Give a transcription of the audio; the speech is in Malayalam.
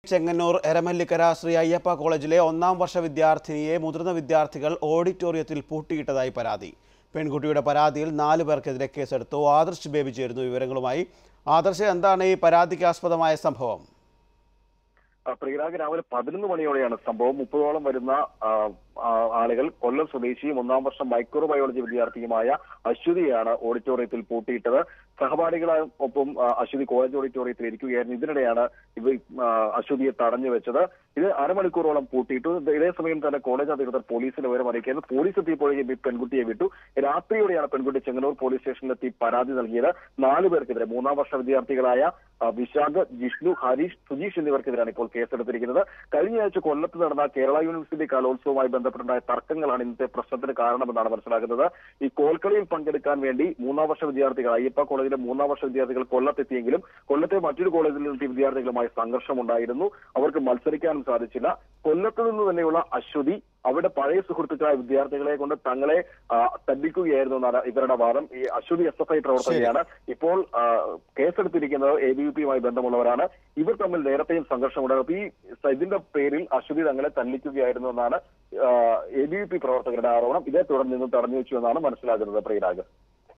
ചെങ്ങന്നൂർ എരമല്ലിക്കര ശ്രീ അയ്യപ്പ കോളേജിലെ ഒന്നാം വർഷ വിദ്യാർത്ഥിനിയെ മുതിർന്ന വിദ്യാർത്ഥികൾ ഓഡിറ്റോറിയത്തിൽ പൂട്ടിയിട്ടതായി പരാതി പെൺകുട്ടിയുടെ പരാതിയിൽ നാലു പേർക്കെതിരെ കേസെടുത്തു ആദർശ് ബേബി ചേരുന്നു വിവരങ്ങളുമായി ആദർശ് എന്താണ് ഈ പരാതിക്ക് ആസ്പദമായ സംഭവം ആ, പ്രിയരാഗ് രാവിലെ പതിനൊന്ന് മണിയോടെയാണ് സംഭവം മുപ്പതോളം വരുന്ന ആ, ആ, ആളുകൾ കൊല്ലം സ്വദേശിയും ഒന്നാം വർഷം മൈക്രോബയോളജി വിദ്യാർത്ഥിയുമായ അശ്വതിയാണ് ഓഡിറ്റോറിയത്തിൽ പൂട്ടിയിട്ടത് സഹപാഠികളൊപ്പം ആ, അശ്വതി കോളേജ് ഓഡിറ്റോറിയത്തിൽ ഇരിക്കുകയായിരുന്നു ഇതിനിടെയാണ് ഇവ ആ, അശ്വതിയെ തടഞ്ഞു വെച്ചത് ഇത് അരമണിക്കൂറോളം പൂട്ടിയിട്ടു ഇത് ഇതേ സമയം തന്നെ കോളേജ് അധികൃതർ പോലീസിന് വിവരം അറിയിക്കുന്നു പോലീസ് എത്തിയപ്പോഴേക്കും ഈ പെൺകുട്ടിയെ വിട്ടു രാത്രിയോടെയാണ് പെൺകുട്ടി ചെങ്ങന്നൂർ പോലീസ് സ്റ്റേഷനിലെത്തി പരാതി നൽകിയത് നാലു പേർക്കെതിരെ മൂന്നാം വർഷ വിദ്യാർത്ഥികളായ ആ, വിശാഖ് ജിഷ്ണു ഹരീഷ് സുജീഷ് എന്നിവർക്കെതിരാണ് ഇപ്പോൾ കേസെടുത്തിരിക്കുന്നത് കഴിഞ്ഞ ആഴ്ച കൊല്ലത്ത് നടന്ന കേരള യൂണിവേഴ്സിറ്റി കലോത്സവവുമായി ബന്ധപ്പെട്ടുണ്ടായ തർക്കങ്ങളാണ് ഇന്നത്തെ പ്രശ്നത്തിന് കാരണമെന്നാണ് മനസ്സിലാക്കുന്നത് ഈ കോൽക്കളിയിൽ പങ്കെടുക്കാൻ വേണ്ടി മൂന്നാം വർഷ വിദ്യാർത്ഥികൾ അയ്യപ്പ കോളേജിലെ മൂന്നാം വർഷ വിദ്യാർത്ഥികൾ കൊല്ലത്തെത്തിയെങ്കിലും കൊല്ലത്തെ മറ്റൊരു കോളേജിൽ നിന്നെത്തിയ വിദ്യാർത്ഥികളുമായി സംഘർഷമുണ്ടായിരുന്നു അവർക്ക് മത്സരിക്കാനും സാധിച്ചില്ല കൊല്ലത്ത് നിന്ന് തന്നെയുള്ള അശ്വതി അവിടെ പഴയ സുഹൃത്തുക്കളായ വിദ്യാർത്ഥികളെ കൊണ്ട് തങ്ങളെ ആ, തല്ലിക്കുകയായിരുന്നു എന്നാണ് ഇവരുടെ വാദം ഈ അശ്വതി എസ് എഫ് ഐ പ്രവർത്തകയാണ് ഇപ്പോൾ ആ, കേസെടുത്തിരിക്കുന്നത് എ ബി വി പിയുമായി ബന്ധമുള്ളവരാണ് ഇവർ തമ്മിൽ നേരത്തെയും സംഘർഷമുണ്ടായിരുന്നു ഈ സ- ഇതിന്റെ പേരിൽ അശ്വതി തങ്ങളെ തല്ലിക്കുകയായിരുന്നു എന്നാണ് എ ബി വി പി പ്രവർത്തകരുടെ ആരോപണം ഇതേ തുടർന്ന് നിന്ന് തടഞ്ഞു വെച്ചു എന്നാണ് മനസ്സിലാക്കുന്നത് പ്രിയരാഗ്